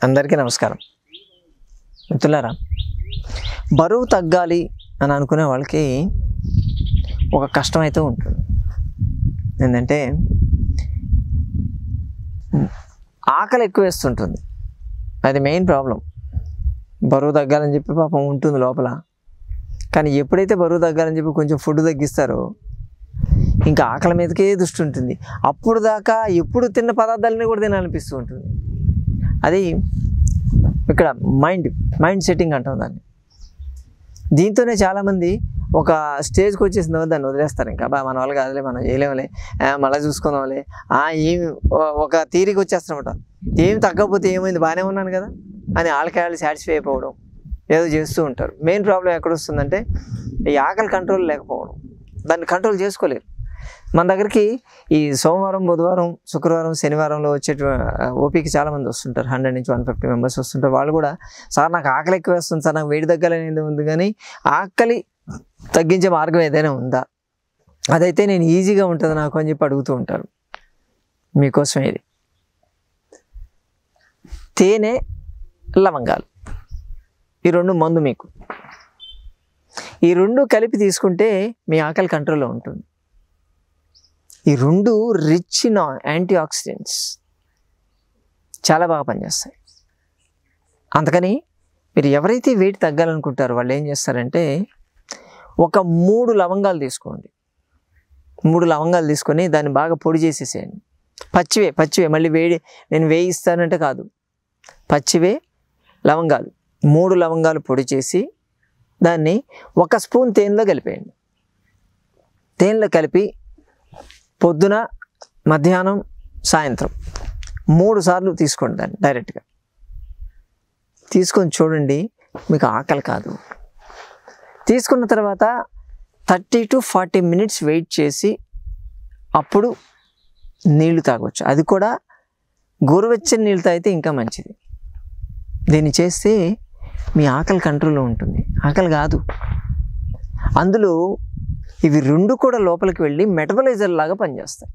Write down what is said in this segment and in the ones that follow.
అందరికీ నమస్కారం మిత్రులారా బరువు తగ్గాలి అని అనుకునే వాళ్ళకి ఒక కష్టం అయితే ఉంటుంది ఏంటంటే ఆకలి ఎక్కువ వేస్తుంటుంది అది మెయిన్ ప్రాబ్లం బరువు తగ్గాలని చెప్పి పాపం ఉంటుంది లోపల కానీ ఎప్పుడైతే బరువు తగ్గాలని చెప్పి కొంచెం ఫుడ్ తగ్గిస్తారో ఇంకా ఆకలి మీదకే దృష్టి ఉంటుంది అప్పుడు దాకా ఎప్పుడు తిన్న పదార్థాలని కూడా తినాలనిపిస్తూ ఉంటుంది అది ఇక్కడ మైండ్ మైండ్ సెట్టింగ్ అంటాం దాన్ని దీంతోనే చాలామంది ఒక స్టేజ్కి వచ్చేసిన తర్వాత దాన్ని వదిలేస్తారు ఇంకా బా మన వాళ్ళు కాదులే మనం చేయలేములే ఆ, మళ్ళీ చూసుకుందాంలే ఆ, ఏమి ఓ- ఒక తీరికి వచ్చేస్తారన్నమాట ఏమి తగ్గకపోతే ఏమైంది బాగానే ఉన్నాను కదా అని వాళ్ళకి వాళ్ళు సాటిస్ఫై అయిపోవడం ఏదో చేస్తూ ఉంటారు మెయిన్ ప్రాబ్లం ఎక్కడ వస్తుందంటే ఈ ఆకలి కంట్రోల్ లేకపోవడం దాన్ని కంట్రోల్ చేసుకోలేరు మన దగ్గరికి ఈ సోమవారం బుధవారం శుక్రవారం శనివారంలో వచ్చే ఓపీకి చాలా మంది వస్తుంటారు హండ్రెడ్ నుంచి వన్ ఫిఫ్టీ మెంబర్స్ వస్తుంటారు వాళ్ళు కూడా సార్ నాకు ఆకలి ఎక్కువ వేస్తుంది సార్ నాకు వేడి తగ్గాలనేది ఉంది కానీ ఆకలి తగ్గించే మార్గం ఏదైనా ఉందా అదైతే నేను ఈజీగా ఉంటుంది నాకు అని చెప్పి అడుగుతూ ఉంటారు మీకోసం ఇది తేనె లవంగాలు ఈ రెండు మందు మీకు ఈ రెండు కలిపి తీసుకుంటే మీ ఆకలి కంట్రోల్లో ఉంటుంది ఈ రెండు రిచ్ ఇన్ యాంటీ ఆక్సిడెంట్స్ చాలా బాగా పనిచేస్తాయి అందుకని మీరు ఎవరైతే వెయిట్ తగ్గాలనుకుంటారో వాళ్ళు ఏం చేస్తారంటే ఒక మూడు లవంగాలు తీసుకోండి మూడు లవంగాలు తీసుకొని దాన్ని బాగా పొడి చేసేసేయండి పచ్చివే పచ్చివే మళ్ళీ వేడి నేను వేయిస్తానంటే కాదు పచ్చివే లవంగాలు మూడు లవంగాలు పొడి చేసి దాన్ని ఒక స్పూన్ తేనెలో కలిపేయండి తేనెలో కలిపి పొద్దున మధ్యాహ్నం సాయంత్రం మూడు సార్లు తీసుకోండి దాన్ని డైరెక్ట్గా తీసుకొని చూడండి మీకు ఆకలి కాదు తీసుకున్న తర్వాత thirty to forty minutes wait చేసి అప్పుడు నీళ్లు తాగొచ్చు అది కూడా గోరువెచ్చని నీళ్ళు తాగితే ఇంకా మంచిది దీన్ని చేస్తే మీ ఆకలి కంట్రోల్లో ఉంటుంది ఆకలి కాదు అందులో ఇవి రెండు కూడా లోపలికి వెళ్ళి మెటబలైజర్ లాగా పనిచేస్తాయి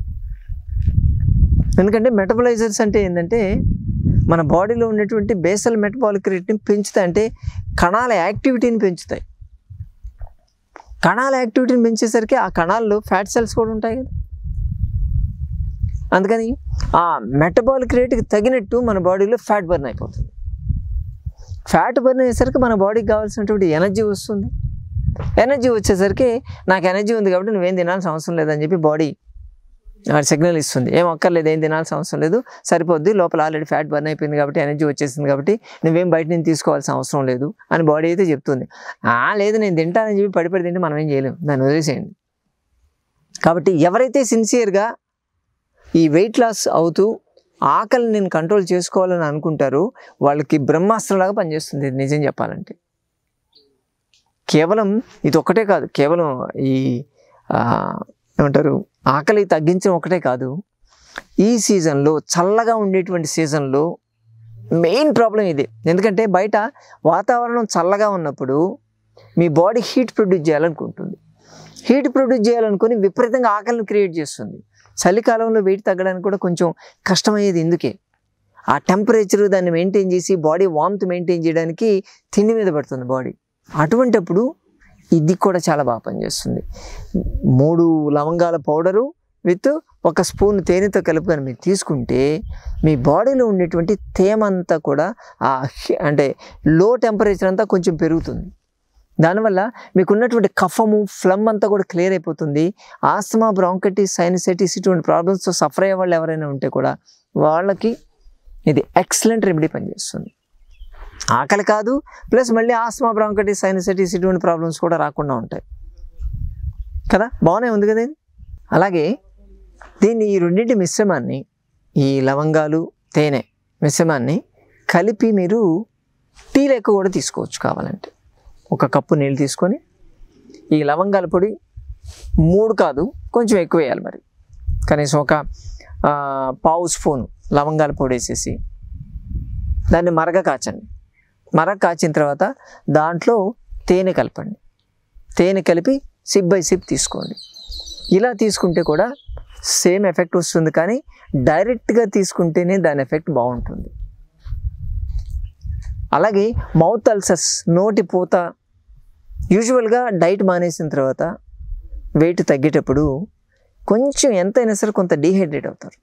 ఎందుకంటే మెటబలైజర్స్ అంటే ఏంటంటే మన బాడీలో ఉన్నటువంటి బేసల్ మెటబాలిక్ రేట్ని పెంచుతాయి అంటే కణాల యాక్టివిటీని పెంచుతాయి కణాల యాక్టివిటీని పెంచేసరికి ఆ కణాల్లో ఫ్యాట్ సెల్స్ కూడా ఉంటాయి కదా అందుకని ఆ మెటబాలిక్ రేట్కి తగినట్టు మన బాడీలో ఫ్యాట్ బర్న్ అయిపోతుంది ఫ్యాట్ బర్న్ అయ్యేసరికి మన బాడీకి కావాల్సినటువంటి ఎనర్జీ వస్తుంది ఎనర్జీ వచ్చేసరికి నాకు ఎనర్జీ ఉంది కాబట్టి నువ్వేం తినాల్సిన అవసరం లేదని చెప్పి బాడీ సిగ్నల్ ఇస్తుంది ఏం అక్కర్లేదు ఏం తినాల్సిన అవసరం లేదు సరిపోద్ది లోపల ఆల్రెడీ ఫ్యాట్ బర్న్ అయిపోయింది కాబట్టి ఎనర్జీ వచ్చేసింది కాబట్టి నువ్వేం బయట నుంచి తీసుకోవాల్సిన అవసరం లేదు అని బాడీ అయితే చెప్తుంది ఆ లేదు నేను తింటానని చెప్పి పడిపడి తింటే మనం ఏం చేయలేం దాన్ని వదిలేసేయండి కాబట్టి ఎవరైతే సిన్సియర్గా ఈ వెయిట్ లాస్ అవుతూ ఆకలిని నేను కంట్రోల్ చేసుకోవాలని అనుకుంటారో వాళ్ళకి బ్రహ్మాస్త్రంలాగా పనిచేస్తుంది ఇది నిజం చెప్పాలంటే కేవలం ఇది ఒక్కటే కాదు కేవలం ఈ ఆ, ఏమంటారు ఆకలి తగ్గించడం ఒకటే కాదు ఈ సీజన్లో చల్లగా ఉండేటువంటి సీజన్లో మెయిన్ ప్రాబ్లం ఇది ఎందుకంటే బయట వాతావరణం చల్లగా ఉన్నప్పుడు మీ బాడీ హీట్ ప్రొడ్యూస్ చేయాలనుకుంటుంది హీట్ ప్రొడ్యూస్ చేయాలనుకుని విపరీతంగా ఆకలిని క్రియేట్ చేస్తుంది చలికాలంలో వెయిట్ తగ్గడానికి కూడా కొంచెం కష్టమయ్యేది ఎందుకే ఆ టెంపరేచర్ దాన్ని మెయింటైన్ చేసి బాడీ వామ్త్ మెయింటైన్ చేయడానికి తిండి మీద పడుతుంది బాడీ అటువంటప్పుడు ఇది కూడా చాలా బాగా పనిచేస్తుంది మూడు లవంగాల పౌడరు విత్ ఒక స్పూన్ తేనెతో కలుపుకొని మీరు తీసుకుంటే మీ బాడీలో ఉండేటువంటి తేమ అంతా కూడా ఆ హి- అంటే లో టెంపరేచర్ అంతా కొంచెం పెరుగుతుంది దానివల్ల మీకు ఉన్నటువంటి కఫము ఫ్లమ్ అంతా కూడా క్లియర్ అయిపోతుంది ఆస్తమా బ్రాంకటిస్ సైనసైటిస్ ఇటువంటి ప్రాబ్లమ్స్తో సఫర్ అయ్యే వాళ్ళు ఎవరైనా ఉంటే కూడా వాళ్ళకి ఇది ఎక్సలెంట్ రెమెడీ పనిచేస్తుంది ఆకలి కాదు ప్లస్ మళ్ళీ ఆస్తమా బ్రాంకటిస్ సైనసైటిస్ ఇటువంటి ప్రాబ్లమ్స్ కూడా రాకుండా ఉంటాయి కదా బాగానే ఉంది కదా ఇది అలాగే దీన్ని ఈ రెండింటి మిశ్రమాన్ని ఈ లవంగాలు తేనె మిశ్రమాన్ని కలిపి మీరు టీ లెక్క కూడా తీసుకోవచ్చు కావాలంటే ఒక కప్పు నీళ్ళు తీసుకొని ఈ లవంగాల పొడి మూడు కాదు కొంచెం ఎక్కువ వేయాలి మరి కనీసం ఒక ఆ, పావు స్పూన్ లవంగాల పొడి వేసేసి దాన్ని మరగ కాచండి మరగ కాచిన తర్వాత దాంట్లో తేనె కలపండి తేనె కలిపి సిప్ బై సిప్ తీసుకోండి ఇలా తీసుకుంటే కూడా సేమ్ ఎఫెక్ట్ వస్తుంది కానీ డైరెక్ట్గా తీసుకుంటేనే దాని ఎఫెక్ట్ బాగుంటుంది అలాగే మౌత్ అల్సర్స్ నోటి పూత యూజువల్గా డైట్ మానేసిన తర్వాత వెయిట్ తగ్గేటప్పుడు కొంచెం ఎంతైనా సరే కొంత డీహైడ్రేట్ అవుతారు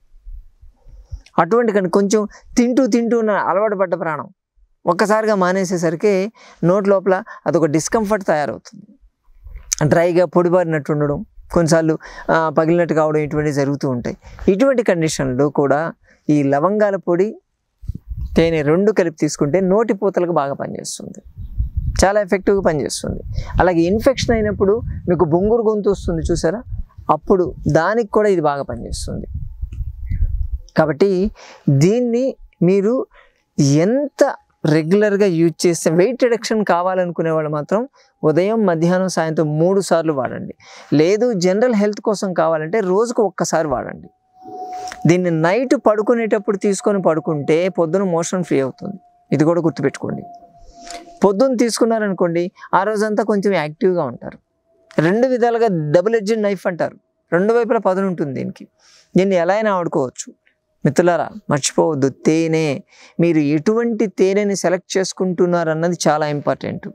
అటువంటి కానీ కొంచెం తింటూ తింటూ ఉన్న అలవాటు పడ్డ ప్రాణం ఒక్కసారిగా మానేసేసరికి నోటి లోపల అదొక డిస్కంఫర్ట్ తయారవుతుంది డ్రైగా పొడిబారినట్టు ఉండడం కొన్నిసార్లు ఆ, పగిలినట్టు కావడం ఇటువంటివి జరుగుతూ ఉంటాయి ఇటువంటి కండిషన్లో కూడా ఈ లవంగాల పొడి తేనె రెండు కలిపి తీసుకుంటే నోటి పూతలకు బాగా పనిచేస్తుంది చాలా ఎఫెక్టివ్గా పనిచేస్తుంది అలాగే ఇన్ఫెక్షన్ అయినప్పుడు మీకు బొంగురు గొంతు వస్తుంది చూసారా అప్పుడు దానికి కూడా ఇది బాగా పనిచేస్తుంది కాబట్టి దీన్ని మీరు ఎంత రెగ్యులర్గా యూజ్ చేస్తే వెయిట్ రిడక్షన్ కావాలనుకునే వాళ్ళు మాత్రం ఉదయం మధ్యాహ్నం సాయంత్రం మూడు సార్లు వాడండి లేదు జనరల్ హెల్త్ కోసం కావాలంటే రోజుకు ఒక్కసారి వాడండి దీన్ని నైట్ పడుకునేటప్పుడు తీసుకొని పడుకుంటే పొద్దున మోషన్ ఫ్రీ అవుతుంది ఇది కూడా గుర్తుపెట్టుకోండి పొద్దున్న తీసుకున్నారనుకోండి ఆ రోజంతా కొంచెం యాక్టివ్గా ఉంటారు రెండు విధాలుగా డబుల్ ఎడ్జెడ్ నైఫ్ అంటారు రెండు వైపులా పదును ఉంటుంది దీనికి దీన్ని ఎలా అయినా ఆడుకోవచ్చు మిత్రులారా మర్చిపోవద్దు తేనె మీరు ఎటువంటి తేనెని సెలెక్ట్ చేసుకుంటున్నారు అన్నది చాలా ఇంపార్టెంట్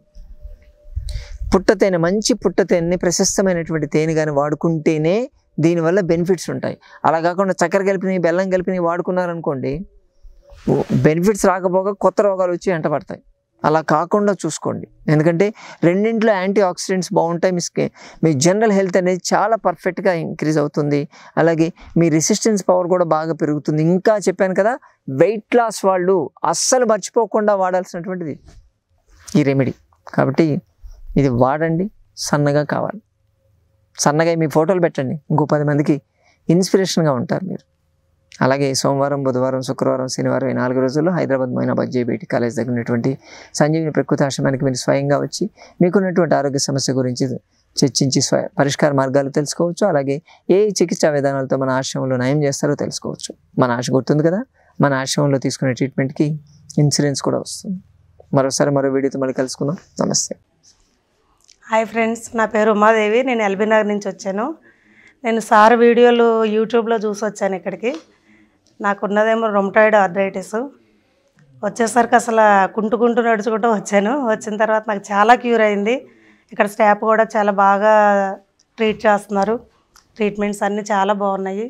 పుట్ట తేనె మంచి పుట్ట తేనెని ప్రశస్తమైనటువంటి తేనె కానీ వాడుకుంటేనే దీనివల్ల బెనిఫిట్స్ ఉంటాయి అలా కాకుండా చక్కెర కలిపినవి బెల్లం కలిపినవి వాడుకున్నారనుకోండి బెనిఫిట్స్ రాకపోగా కొత్త రోగాలు వచ్చి వెంటబడతాయి అలా కాకుండా చూసుకోండి ఎందుకంటే రెండింటిలో యాంటీ ఆక్సిడెంట్స్ బాగుంటాయి మీ స్కి మీ జనరల్ హెల్త్ అనేది చాలా పర్ఫెక్ట్గా ఇంక్రీజ్ అవుతుంది అలాగే మీ రెసిస్టెన్స్ పవర్ కూడా బాగా పెరుగుతుంది ఇంకా చెప్పాను కదా వెయిట్ లాస్ వాళ్ళు అస్సలు మర్చిపోకుండా వాడాల్సినటువంటిది ఈ రెమెడీ కాబట్టి ఇది వాడండి సన్నగా కావాలి సన్నగా మీ ఫోటోలు పెట్టండి ఇంకో పది మందికి ఇన్స్పిరేషన్గా ఉంటారు మీరు అలాగే సోమవారం బుధవారం శుక్రవారం శనివారం ఈ నాలుగు రోజుల్లో హైదరాబాద్ మైనాబాద్ జేబీటీ కాలేజ్ దగ్గర ఉన్నటువంటి సంజీవిని ప్రకృతి ఆశ్రమానికి మీరు స్వయంగా వచ్చి మీకున్నటువంటి ఆరోగ్య సమస్య గురించి చర్చించి స్వ పరిష్కార మార్గాలు తెలుసుకోవచ్చు అలాగే ఏ చికిత్సా విధానాలతో మన ఆశ్రమంలో నయం చేస్తారో తెలుసుకోవచ్చు మన ఆశ గుర్తుంది కదా మన ఆశ్రమంలో తీసుకునే ట్రీట్మెంట్కి ఇన్సూరెన్స్ కూడా వస్తుంది మరోసారి మరో వీడియోతో మళ్ళీ కలుసుకుందాం నమస్తే హాయ్ ఫ్రెండ్స్ నా పేరు ఉమాదేవి నేను ఎల్బీ నగర్ నుంచి వచ్చాను నేను సార్ వీడియోలు యూట్యూబ్లో చూసి వచ్చాను ఇక్కడికి నాకున్నదేమో రొమటాయిడ్ ఆర్థరైటిస్ వచ్చేసరికి అసలు కుంటుకుంటూ నడుచుకుంటూ వచ్చాను వచ్చిన తర్వాత నాకు చాలా క్యూర్ అయింది ఇక్కడ స్టాఫ్ కూడా చాలా బాగా ట్రీట్ చేస్తున్నారు ట్రీట్మెంట్స్ అన్నీ చాలా బాగున్నాయి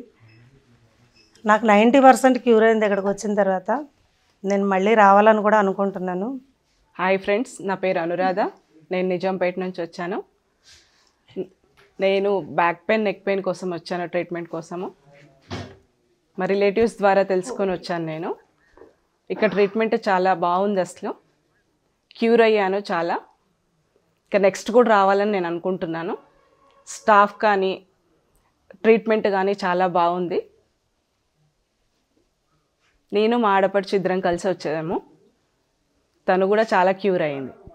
నాకు నైంటీ పర్సెంట్ క్యూర్ అయింది ఇక్కడికి వచ్చిన తర్వాత నేను మళ్ళీ రావాలని కూడా అనుకుంటున్నాను హాయ్ ఫ్రెండ్స్ నా పేరు అనురాధ నేను నిజాంపేట నుంచి వచ్చాను నేను బ్యాక్ పెయిన్ నెక్ పెయిన్ కోసం వచ్చాను ట్రీట్మెంట్ కోసము మా రిలేటివ్స్ ద్వారా తెలుసుకొని వచ్చాను నేను ఇక్కడ ట్రీట్మెంట్ చాలా బాగుంది అసలు క్యూర్ అయ్యాను చాలా ఇక నెక్స్ట్ కూడా రావాలని నేను అనుకుంటున్నాను స్టాఫ్ కానీ ట్రీట్మెంట్ కానీ చాలా బాగుంది నేను మా ఆడపడిచి ఇద్దరం కలిసి వచ్చేదాము తను కూడా చాలా క్యూర్ అయింది